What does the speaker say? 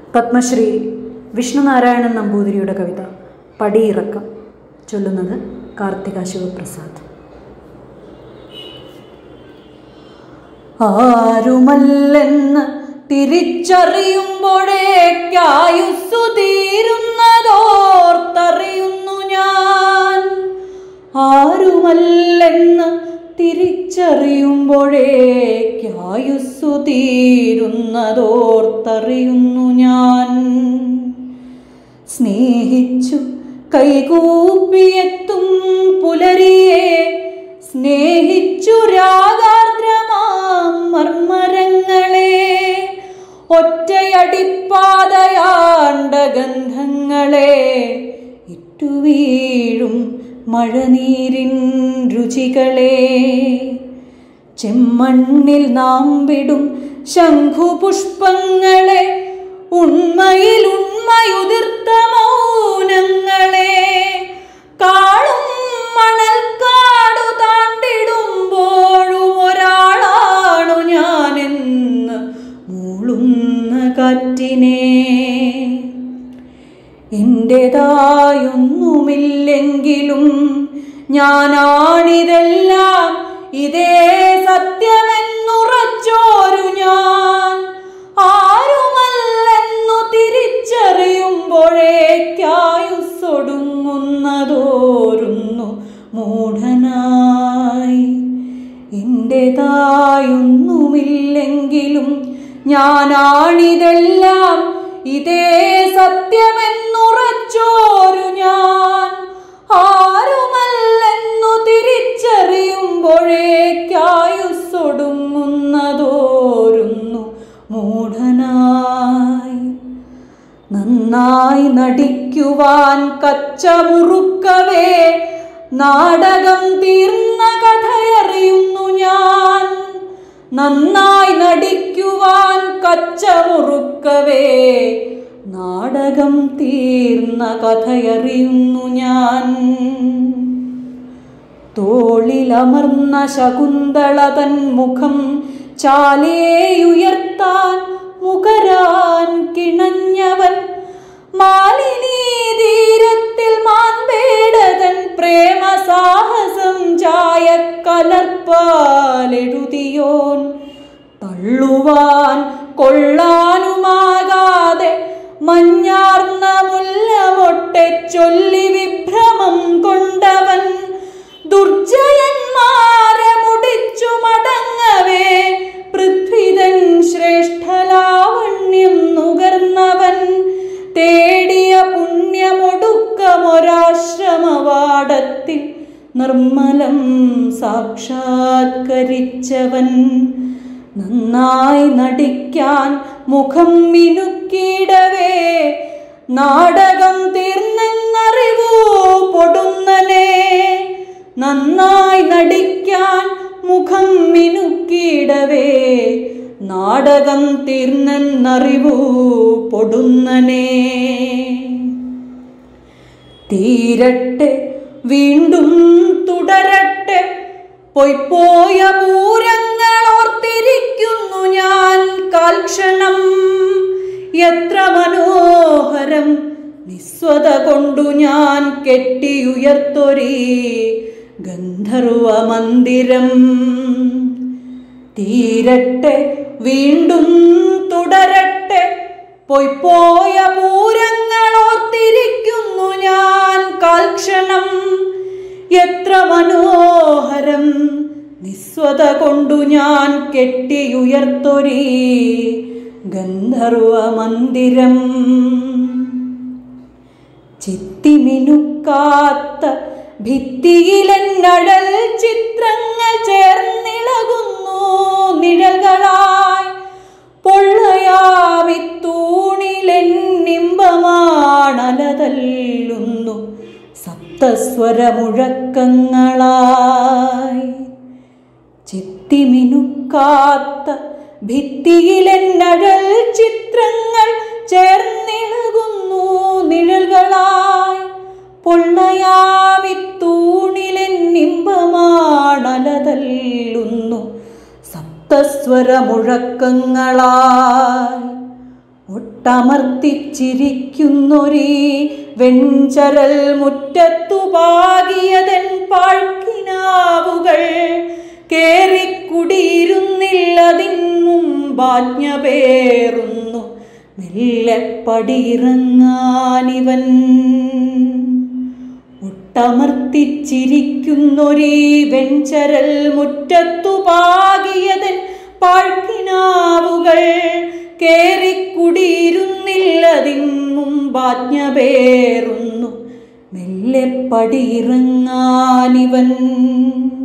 പത്മശ്രീ വിഷ്ണുനാരായണൻ നമ്പൂതിരിയുടെ കവിത പടിയിറക്കം ചൊല്ലുന്നത് കാർത്തിക ശിവപ്രസാദ് ആരുമല്ലെന്ന് തിരിച്ചറിയുമ്പോഴേക്കായുസ്സു തീരുന്നതോർത്തറിയുന്നു ഞാൻ ആരുമല്ലെന്ന് തിരിച്ചറിയുമ്പോഴേക്കായുസ്സു തീരുന്നതോർത്തറിയുന്നു ഞാൻ സ്നേഹിച്ചു കൈകൂപ്പിയെത്തും പുലരിയെ സ്നേഹിച്ചു രാഗാർദ്രമാം മർമരങ്ങളെ ഒറ്റയടിപ്പാതയാണ്ട ഗന്ധങ്ങളെ ഇട്ടുവീഴും മഴനീരിൻ രുചികളെ ചെമ്മണ്ണിൽ നാം വിടും ശംഖുപുഷ്പങ്ങളെ ഉണ്മയിൽ ഉണ്മയുതിർത്ത മൗനങ്ങളെ കാളും മണൽക്കാടു താണ്ടിടുമ്പോഴും ഒരാളാണു ഞാനെന്ന് മൂളുന്ന കാറ്റിനെ എൻ്റെതായൊന്നുമില്ലെങ്കിലും ഞാനാണിതെല്ലാം ഇതേ സത്യമെന്നുറച്ചോരു ഞാൻ ആരുമല്ലെന്നു തിരിച്ചറിയുമ്പോഴേക്കായുസ്സൊടുങ്ങുന്നതോരുന്നു മൂഢനായി എൻ്റെതായൊന്നുമില്ലെങ്കിലും ഞാനാണിതെല്ലാം ഇതേ സത്യമെന്നുറച്ചോരു ഞാൻ ആരുമല്ലെന്നു തിരിച്ചറിയുമ്പോഴേക്കായുസ്സൊടുങ്ങുന്നതോരുന്നു മൂഢനായി നന്നായി നടിക്കുവാൻ കച്ചമുറുക്കവേ നാടകം തീർന്ന കഥയറിയുന്നു ഞാൻ നന്നായി നടിക്കുവാൻ കച്ചമുറുക്കവേ നാടകം തീർന്ന കഥയറിയുന്നു ഞാൻ തോളിലമർന്ന ശകുന്തള തൻ മുഖം ചാലേയുയർത്താൻ മുഖരാൻ കിണഞ്ഞവൻ മാലിനീ തീരത്തിൽ മാൻപേടതൻ പ്രേമ സാഹസം ചായ കലർപ്പാലെഴുതിയോൻ തള്ളുവാൻ കൊള്ളാനുമാകാതെ മഞ്ഞാർന്ന മുല്ലമൊട്ടെ ചൊല്ലി വിഭ്രമം കൊണ്ടവൻ ദുർജയന്മാരെ മുടിച്ചു മടങ്ങവേ പൃഥ്വിതൻ ശ്രേഷ്ഠലാവണ്യം നുകർന്നവൻ തേടിയ പുണ്യമൊടുക്കമൊരാശ്രമവാടത്തിൽ നിർമ്മലം സാക്ഷാത്കരിച്ചവൻ നന്നായി നടിക്കാൻ മുഖം മിനുക്കിയിടവേ നാടകം തീർന്നെന്നറിവൂ പൊടുന്നനെ നന്നായി നടിക്കാൻ മുഖം മിനുക്കിയിടവേ നാടകം തീർന്നെന്നറിവൂ പൊടുന്നനെ തീരട്ടെ വീണ്ടും തുടരട്ടെ പൊയ്പോയ പൂരങ്ങൾ ഓർത്തിരിക്കുന്നു ഞാൻ കാൽക്ഷണം എത്ര മനോഹരം നിസ്വത കൊണ്ടു ഞാൻ കെട്ടിയുയർത്തൊരീ ഗന്ധർവ മന്ദിരം തീരട്ടെ വീണ്ടും തുടരട്ടെ പൊയ്പോയ പൂരങ്ങൾ ഓർത്തിരിക്കുന്നു ഞാൻ കാൽക്ഷണം എത്ര മനോഹരം നിസ്വത കൊണ്ടു ഞാൻ കെട്ടിയുയർത്തൊരീ ഗന്ധർവ മന്ദിരം ചിത്തിമിനുക്കാത്ത ഭിത്തിയിലെന്നഴൽ ചിത്രങ്ങൾ ചേർന്നിളകുന്നു നിഴൽകളായി പൊള്ളയാമിത്തൂണിലെന്നിമ്പമാണലതല്ലുന്നു സപ്തസ്വരമുഴക്കങ്ങളായി ചിത്തിമിനുക്കാത്ത ഭിത്തിയിലെന്നഴൽ ചിത്രങ്ങൾ ചേർന്നിളകുന്നു നിഴൽകളായി പൊള്ളയാമിത്തൂണിലെന്നിമ്പമാണലതല്ലുന്നു സപ്തസ്വരമുഴക്കങ്ങളായി ഒട്ട മുട്ടമർത്തിച്ചിരിക്കുന്നൊരീ വെഞ്ചരൽ മുറ്റത്തു പാകിയതൻ പാഴ്ക്കിനാവുകൾ കേറിക്കുടിയിരുന്നില്ലതിൻ മുമ്പാജ്ഞ പേറുന്നു മെല്ലെ പടിയിറങ്ങാനിവൻ മുട്ടമർത്തിച്ചിരിക്കുന്നൊരീ വെഞ്ചരൽ മുറ്റത്തു പാകിയതൻ പാഴ്ക്കിനാവുകൾ കേറിക്കുടിയിരുന്നില്ലതിൻ മുമ്പാജ്ഞ പേറുന്നു മെല്ലെ പടിയിറങ്ങാനിവൻ